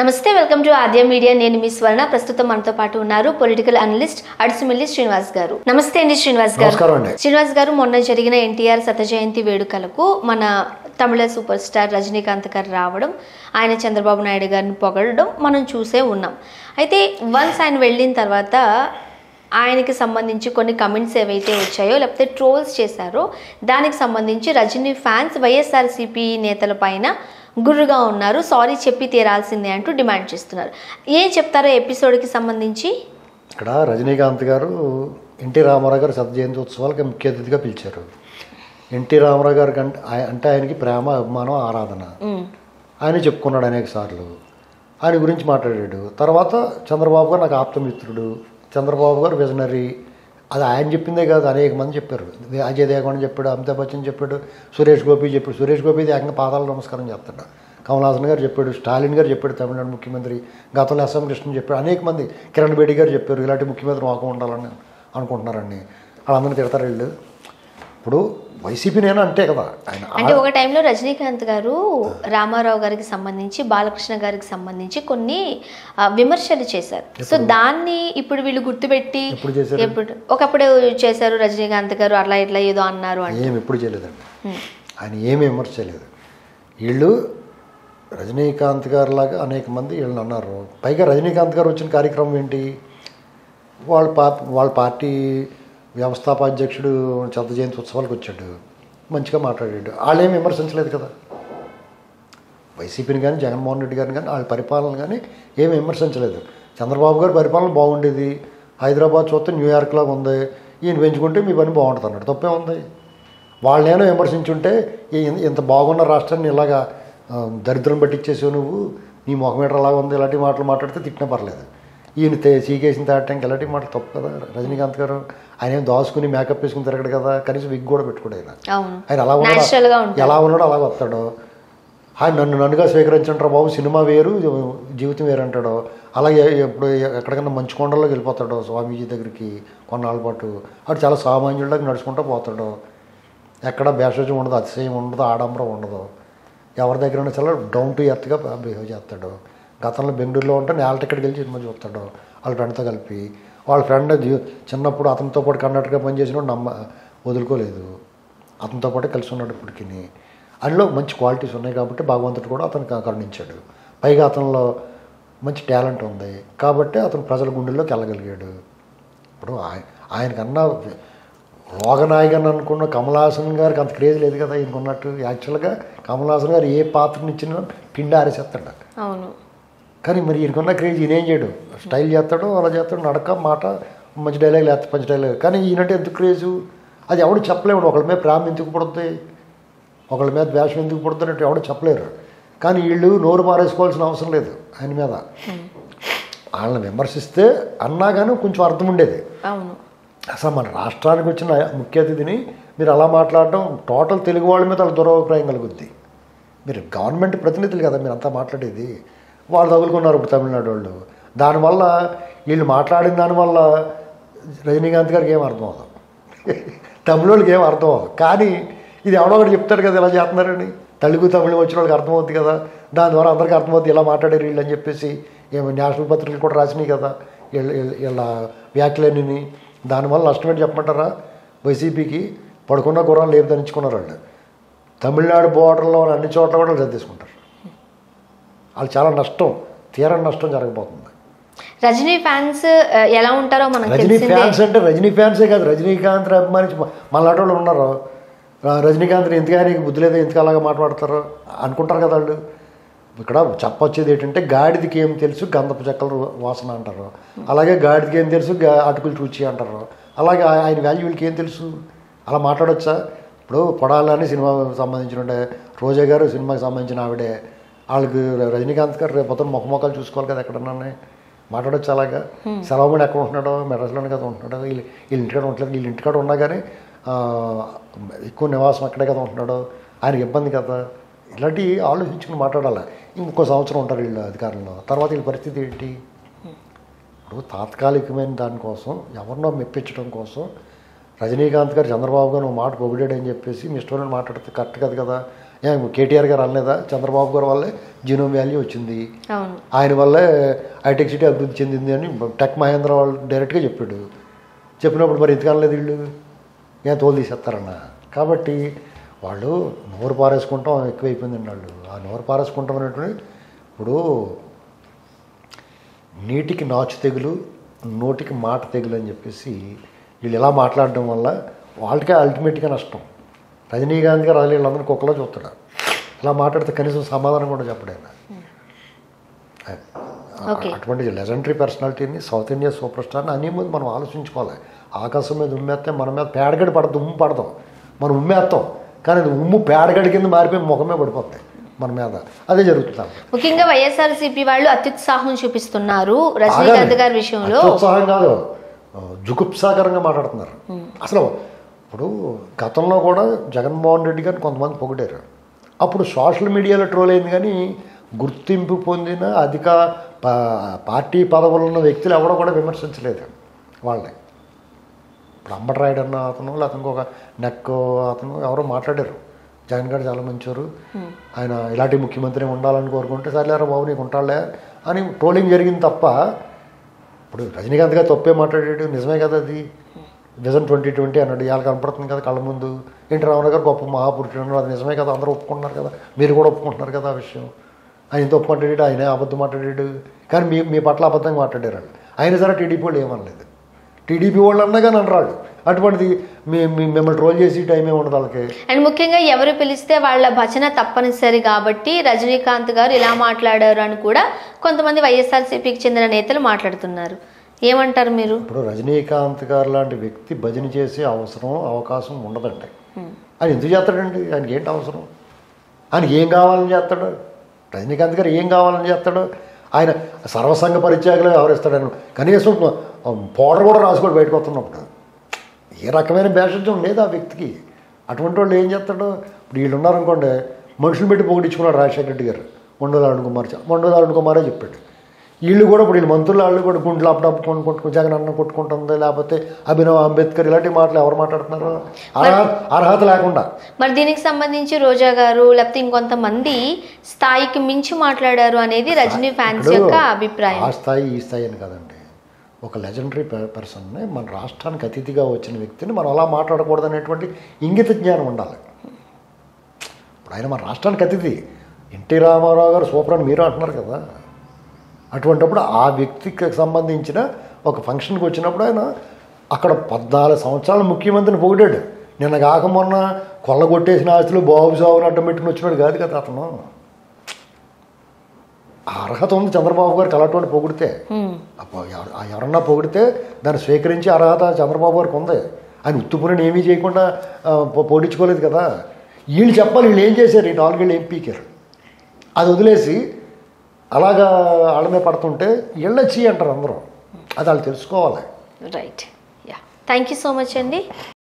నమస్తే welcome to Aadya media నేను మీ స్వర్ణ ప్రస్తుతం మనతో పాటు ఉన్నారు పొలిటికల్ అనలిస్ట్ అడిసిమిల్లి శ్రీనివాస్ గారు నమస్తే అండి శ్రీనివాస్ గారు నమస్కారం అండి శ్రీనివాస్ గారు మొన్న జరిగిన ఎన్టీఆర్ శత జయంతి వేడుకలకు మన తమిళ సూపర్ స్టార్ రజనీకాంత్ గారు రావడం ఆయన చంద్రబాబు నాయుడు గారిని పొగడడం మనం చూసే ఉన్నాం అయితే వన్స్ ఆయన వెళ్ళిన తర్వాత ఆయనకి సంబంధించి కొన్ని కమెంట్స్ ఏవైతే వచ్చాయో లేకపోతే ట్రోల్స్ చేశారో దానికి సంబంధించి రజనీ ఫ్యాన్స్ వైఎస్ఆర్సీపీ నేతల పైన గుర్రుగా ఉన్నారు సారీ చెప్పి తీరాల్సిందే అంటూ డిమాండ్ చేస్తున్నారు ఏం చెప్తారో ఎపిసోడ్కి సంబంధించి ఇక్కడ రజనీకాంత్ గారు ఎన్టీ రామారావు గారు శత జయంతి ఉత్సవాలకి ముఖ్య అతిథిగా పిలిచారు ఎన్టీ రామారావు గారికి అంటే ఆయ- అంటే ఆయనకి ప్రేమ అభిమానం ఆరాధన ఉమ్, ఆయన చెప్పుకున్నాడు అనేక సార్లు ఆయన గురించి మాట్లాడాడు తర్వాత చంద్రబాబు గారు నాకు ఆప్తమిత్రుడు చంద్రబాబు గారు విజనరీ అది ఆయన చెప్పిందే కాదు అనేక మంది చెప్పారు అజయ్ దేవగౌడ చెప్పాడు అమితాబ్ బచ్చన్ చెప్పాడు సురేష్ గోపి చెప్పాడు సురేష్ గోపి ఏకంగా పాదాల నమస్కారం చేస్తాడు కమల్ హాసన్ గారు చెప్పాడు స్టాలిన్ గారు చెప్పాడు తమిళనాడు ముఖ్యమంత్రి గతంలో అస్సాం కృష్ణ చెప్పాడు అనేక మంది కిరణ్ బేడి గారు చెప్పారు ఇలాంటి ముఖ్యమంత్రి మాకు ఉండాలని అనుకుంటున్నారండి వాళ్ళందరినీ తిడతారు వీళ్ళు ఇప్పుడు వైసీపీ నేను అంటే కదా ఆయన అంటే ఒక టైంలో రజనీకాంత్ గారు రామారావు గారికి సంబంధించి బాలకృష్ణ గారికి సంబంధించి కొన్ని ఆ, విమర్శలు చేశారు సో దాన్ని ఇప్పుడు వీళ్ళు గుర్తుపెట్టి ఎప్పుడు చేశారు? ఎప్పుడు ఒకప్పుడు చేశారు రజనీకాంత్ గారు అట్లా ఇట్లా ఏదో అన్నారు అని ఏం ఎప్పుడు చేయలేదండి ఆయన ఏమి విమర్శ చేయలేదు వీళ్ళు రజనీకాంత్ గారు లాగా అనేక మంది వీళ్ళని అన్నారు పైగా రజనీకాంత్ గారు వచ్చిన కార్యక్రమం ఏంటి వాళ్ళ పా వాళ్ళ పార్టీ వ్యవస్థాపాధ్యక్షుడు చెత్త జయంతి ఉత్సవాలకు వచ్చాడు మంచిగా మాట్లాడాడు వాళ్ళు ఏమి విమర్శించలేదు కదా వైసీపీని కానీ జగన్మోహన్ రెడ్డి గారిని కానీ వాళ్ళ పరిపాలన కానీ ఏమి విమర్శించలేదు చంద్రబాబు గారి పరిపాలన బాగుండేది హైదరాబాద్ చూస్తే న్యూయార్క్లాగా ఉంది ఈయన పెంచుకుంటే మీ పని బాగుంటుంది అన్నాడు తప్పే ఉంది వాళ్ళనేనో విమర్శించుంటే ఈ- ఇంత బాగున్న రాష్ట్రాన్ని ఇలాగా ఆ, దరిద్రం పట్టించేసావు నువ్వు నీ ముఖమీటర్ అలాగా ఉంది ఇలాంటి మాటలు మాట్లాడితే తిట్టినా పర్లేదు ఈయన తే సీకేసిన తాడటానికి ఇలాంటి మాటలు తప్పు కదా రజనీకాంత్ గారు ఆయన ఏం దాచుకుని మేకప్ వేసుకుని తిరగడు కదా కనీసం విగ్ కూడా పెట్టుకోడు ఆయన అవును ఆయన అలా Natural గా ఉన్నాడు ఉంటాడు. ఎలా ఉన్నాడో అలాగ వస్తాడు ఆయన నన్ను నన్నుగా స్వీకరించంటారా బాబు సినిమా వేరు జీవితం వేరు అంటాడు అలాగే ఎప్పుడు ఎక్కడికైనా మంచు కొండల్లోకి వెళ్ళిపోతాడు స్వామీజీ దగ్గరికి కొన్నాళ్ళ పాటు అటు చాలా సామాన్యుడిలాగా నడుచుకుంటూ పోతాడు ఎక్కడ భేషజం ఉండదు అతిశయం ఉండదు ఆడంబరం ఉండదు ఎవరి దగ్గర చాలా డౌన్ టు ఎర్త్గా బిహేవ్ చేస్తాడు గతంలో బెంగళూరులో ఉంటే నేల టికెట్కి వెళ్ళి సినిమా చూస్తాడు వాళ్ళ ఫ్రెండ్తో కలిపి వాళ్ళ ఫ్రెండ్ జీ- చిన్నప్పుడు అతనితో పాటు కండక్టర్గా పనిచేసిన నమ్మ వదులుకోలేదు అతనితో పాటు కలిసి ఉన్నాడు ఇప్పటికి అందులో మంచి క్వాలిటీస్ ఉన్నాయి కాబట్టి భగవంతుడు కూడా అతనికి కరుణించాడు పైగా అతనిలో మంచి టాలెంట్ ఉంది కాబట్టి అతను ప్రజల గుండెల్లోకి వెళ్ళగలిగాడు ఇప్పుడు ఆయన ఆయనకన్నా లోగనాయకన్ అనుకున్న కమల్ హాసన్ గారికి అంత క్రేజ్ లేదు కదా ఈయనకున్నట్టు యాక్చువల్గా కమల్ హాసన్ గారు ఏ పాత్రని ఇచ్చినా పిండి ఆరేసేస్తాడు అవును కానీ మరి ఈయనకున్న క్రేజ్ ఈయన ఏం చేయడు స్టైల్ చేస్తాడు అలా చేస్తాడు నడక మాట మంచి డైలాగ్ లేకపోతే మంచి డైలాగ్ కానీ ఈయనంటే ఎందుకు క్రేజు అది ఎవడు చెప్పలేడు ఒకళ్ళ మీద ప్రేమ ఎందుకు పడుతుంది ఒకళ్ళ మీద ద్వేషం ఎందుకు పడుతున్నట్టు ఎవడు చెప్పలేరు కానీ వీళ్ళు నోరు మారేసుకోవాల్సిన అవసరం లేదు ఆయన మీద వాళ్ళని విమర్శిస్తే అన్నా కానీ కొంచెం అర్థం ఉండేది అవును అసలు మన రాష్ట్రానికి వచ్చిన ముఖ్య అతిథిని మీరు అలా మాట్లాడడం టోటల్ తెలుగు వాళ్ళ మీద వాళ్ళ దురభిప్రాయం కలుగుద్ది మీరు గవర్నమెంట్ ప్రతినిధులు కదా మీరు అంతా మాట్లాడేది వాళ్ళు తగులుకున్నారు ఇప్పుడు తమిళనాడు వాళ్ళు దానివల్ల వీళ్ళు మాట్లాడిన దానివల్ల రజనీకాంత్ గారికి ఏం అర్థం అవ్వదు తమిళోళ్ళకి ఏం అర్థం అవ్వదు కానీ ఇది ఎవడో ఒకటి చెప్తాడు కదా ఇలా చేస్తున్నారని తెలుగు తమిళం వచ్చిన వాళ్ళకి అర్థమవుతుంది కదా దాని ద్వారా అందరికీ అర్థమవుతుంది ఇలా మాట్లాడారు వీళ్ళు అని చెప్పేసి ఏమో నేషనల్ పత్రికలు కూడా రాసినాయి కదా వీళ్ళ వీళ్ళ- వీళ్ళ వ్యాఖ్యలన్నీ దానివల్ల నష్టం ఏంటి చెప్పమంటారా వైసీపీకి పడుకున్న గుర్రాలు లేపు ధరించుకున్నారు వాళ్ళు తమిళనాడు బోర్డర్లో ఉన్న అన్ని చోట్ల కూడా వాళ్ళు తీసుకుంటారు వాళ్ళు చాలా నష్టం తీరని నష్టం జరగబోతుంది రజనీ ఫ్యాన్స్ ఎలా ఉంటారో మనకు రజనీ తెలిసిందే ఫ్యాన్స్ అంటే రజనీ ఫ్యాన్సే కాదు రజనీకాంత్ అభిమానించి మళ్ళాటి వాళ్ళు ఉన్నారు రా- రజనీకాంత్ ఎందుకని నీకు బుద్ధి లేదు ఎందుకు అలాగా మాట్లాడతారు అనుకుంటారు కదా వాళ్ళు ఇక్కడ చెప్పొచ్చేది ఏంటంటే గాడిదికి ఏం తెలుసు గంధపు చెక్కల వాసన అంటారు అలాగే గాడిదికి ఏం తెలుసు గా- అటుకులు రుచి అంటారు అలాగే ఆ- ఆయన వాల్యూలకి ఏం తెలుసు అలా మాట్లాడొచ్చా ఇప్పుడు కొడాలని సినిమా సంబంధించిన ఉండే రోజా గారు సినిమాకి సంబంధించిన ఆవిడే వాళ్ళకి రజనీకాంత్ గారు రేపు పొద్దున్న ముఖమొఖాలు చూసుకోవాలి కదా ఎక్కడన్నా మాట్లాడొచ్చు అలాగా సెలవుమణి ఎక్కడ ఉంటున్నాడో మెడ్రస్లోనే కదా ఉంటున్నాడో వీళ్ళు వీళ్ళ ఇంటికాడ ఉండలేదు వీళ్ళ ఇంటికాడ ఉన్నా కానీ ఆ, ఎక్కువ నివాసం అక్కడే కదా ఉంటున్నాడో ఆయనకి ఇబ్బంది కదా ఇలాంటి ఆలోచించుకుని మాట్లాడాలి ఇంకో సంవత్సరం ఉంటారు వీళ్ళు అధికారంలో తర్వాత వీళ్ళ పరిస్థితి ఏంటి ఇప్పుడు తాత్కాలికమైన దానికోసం ఎవరినో మెప్పించడం కోసం రజనీకాంత్ గారు చంద్రబాబు గారు ఒక మాట పొగిడాడని చెప్పేసి మీ ఇష్టమైన మాట్లాడితే కరెక్ట్ కాదు కదా ఏ, కేటీఆర్ గారు అనలేదా చంద్రబాబు గారి వల్లే జీనోమ్ వాల్యూ వచ్చింది అవును ఆయన వల్లే హైటెక్ సిటీ అభివృద్ధి చెందింది అని టెక్ మహేంద్ర వాళ్ళు డైరెక్ట్గా చెప్పాడు చెప్పినప్పుడు మరి ఎందుకు అనలేదు వీళ్ళు ఏం తోలు తీసేస్తారన్న కాబట్టి వాళ్ళు నోరు పారేసుకుంటాం ఎక్కువైపోయిందండి వాళ్ళు ఆ నోరు పారేసుకుంటాం అనేటువంటి ఇప్పుడు నీటికి నాచు తెగులు నోటికి మాట తెగులు అని చెప్పేసి వీళ్ళు ఇలా మాట్లాడడం వల్ల వాళ్ళకే అల్టిమేట్గా నష్టం రజనీకాంత్ గారు అసలు వీళ్ళందరూ కుక్కలో చూస్తాడు ఇలా మాట్లాడితే కనీసం సమాధానం కూడా చెప్పడు ఆయన ఓకే. అటువంటి లెజెండరీ పర్సనాలిటీని సౌత్ ఇండియా సూపర్ స్టార్ని అన్ని ముందు మనం ఆలోచించుకోవాలి ఆకాశం మీద ఉమ్మేస్తే మన మీద పేడగడి పడదు ఉమ్ము పడదాం మనం ఉమ్మేస్తాం కానీ అది ఉమ్ము పేడగడి కింద మారిపోయి ముఖమే పడిపోతాయి మన మీద అదే జరుగుతుంది ముఖ్యంగా వైఎస్ఆర్సీపీ వాళ్ళు అత్యుత్సాహం చూపిస్తున్నారు రజనీకాంత్ గారి విషయంలో అత్యుత్సాహం కాదు జుగుప్సాకరంగా మాట్లాడుతున్నారు అసలు ఇప్పుడు గతంలో కూడా జగన్మోహన్ రెడ్డి గారిని కొంతమంది పొగిడారు అప్పుడు సోషల్ మీడియాలో ట్రోల్ అయింది కానీ గుర్తింపు పొందిన అధిక పా- పార్టీ పదవులు ఉన్న వ్యక్తులు ఎవడో కూడా విమర్శించలేదు వాళ్ళని ఇప్పుడు అంబటరాయుడు అన్న అతను లేకపోతే ఇంకొక నెక్ అతను ఎవరో మాట్లాడారు జగన్ గారు చాలా మంచివారు ఆయన ఇలాంటి ముఖ్యమంత్రి ఉండాలని కోరుకుంటే సర్లేరా బాబు నీకు ఉంటాడులే అని ట్రోలింగ్ జరిగింది తప్ప ఇప్పుడు రజనీకాంత్ గారు తప్పే మాట్లాడాడు నిజమే కదా అది విజన్ ట్వంటీ ట్వంటీ అన్నాడు ఇవాళ కనపడుతుంది కదా కళ్ళ ముందు ఎన్టీ రామారావు గారు గొప్ప మహాపురుషుడు అన్నాడు అది నిజమే కదా అందరూ ఒప్పుకుంటున్నారు కదా మీరు కూడా ఒప్పుకుంటున్నారు కదా ఆ విషయం ఆయన తప్పు మాట్లాడాడు ఆయనే అబద్ధం మాట్లాడాడు కానీ మీ మీ పట్ల అబద్ధంగా మాట్లాడారు వాళ్ళు ఆయన సరే టీడీపీ వాళ్ళు ఏమనలేదు టీడీపీ వాళ్ళు అన్నా కానీ అనరాడు అటువంటిది మీ మీ మిమ్మల్ని ట్రోల్ చేసి టైమే ఉండదు వాళ్ళకి అండ్ ముఖ్యంగా ఎవరు పిలిస్తే వాళ్ళ భజన తప్పనిసరి కాబట్టి రజనీకాంత్ గారు ఇలా మాట్లాడారు అని కూడా కొంతమంది వైఎస్ఆర్సీపీకి చెందిన నేతలు మాట్లాడుతున్నారు ఏమంటారు మీరు ఇప్పుడు రజనీకాంత్ గారు లాంటి వ్యక్తి భజన చేసే అవసరం అవకాశం ఉండదండి ఆయన ఎందుకు చేస్తాడండి ఆయనకి ఏంటి అవసరం ఆయనకి ఏం కావాలని చేస్తాడు రజనీకాంత్ గారు ఏం కావాలని చేస్తాడు ఆయన సర్వసంగ పరిత్యాగలు వ్యవహరిస్తాడు కనీసం పౌడర్ కూడా రాసుకోడు బయటకు వస్తున్నప్పుడు ఏ రకమైన భేషజం లేదు ఆ వ్యక్తికి అటువంటి వాళ్ళు ఏం చేస్తాడు ఇప్పుడు వీళ్ళు ఉన్నారనుకోండి మనుషులు పెట్టి పొగిడించుకున్నాడు రాజశేఖర రెడ్డి గారు మొండోద అరుణ్ కుమార్ చ- మొండోద అరుణ్ కుమారే చెప్పాడు వీళ్ళు కూడా ఇప్పుడు వీళ్ళు మంత్రులు వాళ్ళు కూడా గుండెలు అప్పుడప్పు కొను కొట్టుకు జగన్ అన్న కొట్టుకుంటుంది లేకపోతే అభినవ్ అంబేద్కర్ ఇలాంటి మాటలు ఎవరు మాట్లాడుతున్నారు అర్హత అర్హత లేకుండా మరి దీనికి సంబంధించి రోజా గారు లేకపోతే ఇంకొంతమంది స్థాయికి మించి మాట్లాడారు అనేది రజనీ ఫ్యాన్స్ ఇప్పుడు యొక్క అభిప్రాయం ఆ స్థాయి ఈ స్థాయి అని కదండి ఒక లెజెండరీ పర్సన్ని మన రాష్ట్రానికి అతిథిగా వచ్చిన వ్యక్తిని మనం అలా మాట్లాడకూడదు అనేటువంటి ఇంగిత జ్ఞానం ఉండాలి ఇప్పుడు ఆయన మన రాష్ట్రానికి అతిథి ఎన్టీ రామారావు గారు సూపర్ అని మీరు అంటున్నారు కదా అటువంటిప్పుడు ఆ వ్యక్తికి సంబంధించిన ఒక ఫంక్షన్కి వచ్చినప్పుడు ఆయన అక్కడ పద్నాలుగు సంవత్సరాల ముఖ్యమంత్రిని పొగిడాడు నిన్న కాక మొన్న కొల్లగొట్టేసిన ఆస్తులు బాబు సాగుని అడ్డం పెట్టుకుని వచ్చినాడు కాదు కదా అతను ఆ అర్హత ఉంది చంద్రబాబు గారికి అలాంటి పొగిడితే హ్మ్. అబ్బో, ఎవ- ఆ ఎవరన్నా పొగిడితే దాన్ని స్వీకరించే అర్హత చంద్రబాబు గారికి ఉంది ఆయన ఉత్తుపుని ఏమీ చేయకుండా ఆ, పో- పోడించుకోలేదు కదా వీళ్ళు చెప్పాలి వీళ్ళు ఏం చేశారు ఈ నాలుగేళ్ళు ఏం పీకారు అది వదిలేసి అలాగా వాళ్ళ మీద పడుతుంటే వీళ్ళొచ్చి అంటారు అందరూ అది వాళ్ళు తెలుసుకోవాలి right yeah thank you so much అండి